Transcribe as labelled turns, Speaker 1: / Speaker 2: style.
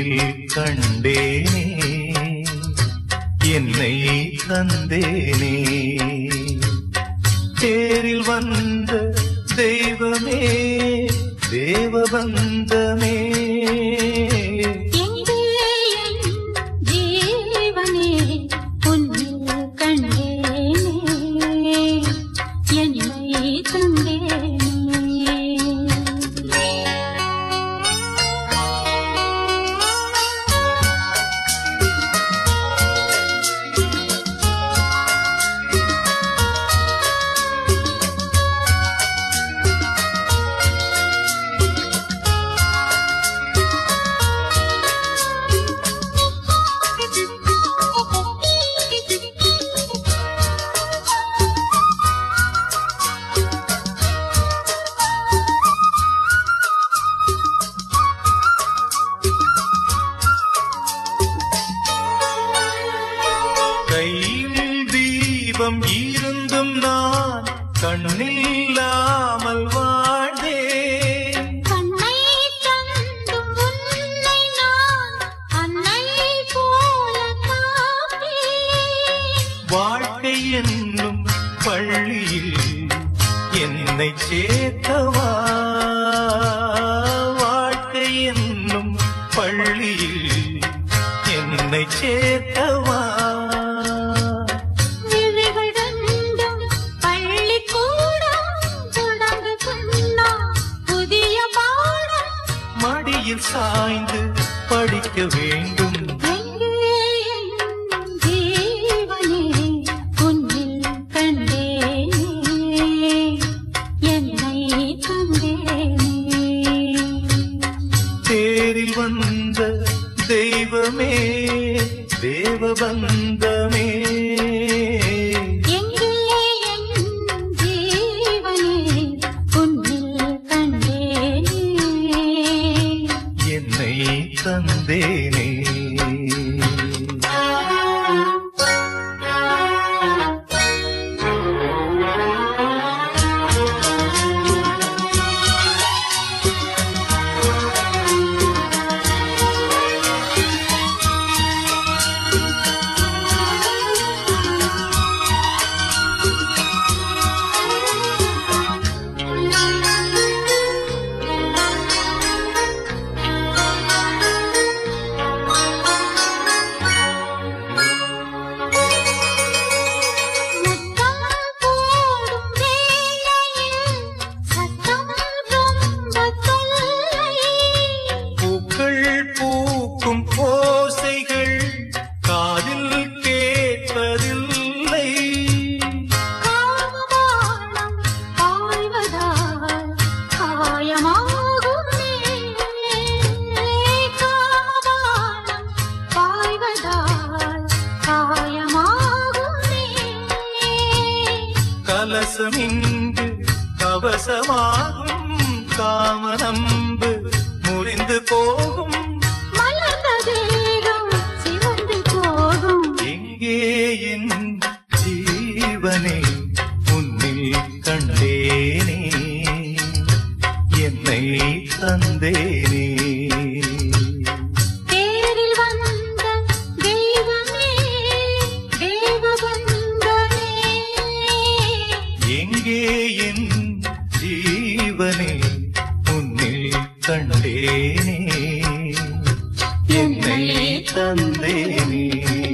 Speaker 1: உன்னில் கண்டேனே என்னை தந்தேனே தேரில் வந்த தெய்வமே தேவபந்தமே
Speaker 2: எங்கே என் ஜீவனே உன்னில் கண்டேனே என்னை தந்தேனே
Speaker 1: கையில் தீபம் இருந்தும் நான் கண்ணில்லாமல் வாழ்ந்தேன்
Speaker 2: கண்ணை தந்தும் உன்னை நான் அன்னை போல காப்பேன்
Speaker 1: வாழ்க்கை என்னும் பள்ளியில் என்னை சேர்த்தவா வாழ்க்கை என்னும் பள்ளியில் என்னை சேர்த்தவா
Speaker 2: விழிகள் ரெண்டும் பள்ளிக்கூடம் தொடங்குதுன்னா புதிய பாடம்
Speaker 1: மடியில் சாய்ந்து படிக்க வேண்டும்
Speaker 2: எங்கே என் ஜீவனே உன்னில் கண்டேனே என்னை தந்தேனே
Speaker 1: தேரில் வந்த தெய்வமே தேவபந்தமே
Speaker 2: எங்கே என் ஜீவனே உன்னில் கண்டேனே
Speaker 1: என்னை தந்தேனே
Speaker 2: முத்தம் போடும் வேளையில் சத்தம் ரொம்ப தொல்லை
Speaker 1: பூக்கள் பூக்கும் ஓசைகள் காதில் கேட்பதில்லை
Speaker 2: காமபானம் பாய்வதால் காயமாகுமே காமபானம் பாய்வதால் காயமாகுமே
Speaker 1: கலசம் இங்கு கவசமாகும் காமனம்பு முறிந்து போகும்
Speaker 2: மலர்ந்த தேகம் சிவந்து போகும்
Speaker 1: எங்கே என் ஜீவனே உன்னில் கண்டேனே என்னை தந்தேனே
Speaker 2: தேரில் வந்த தெய்வமே தேவபந்தமே
Speaker 1: எங்கே என் ஜீவனே உன்னில் கண்டேனே என்னை தந்தேனே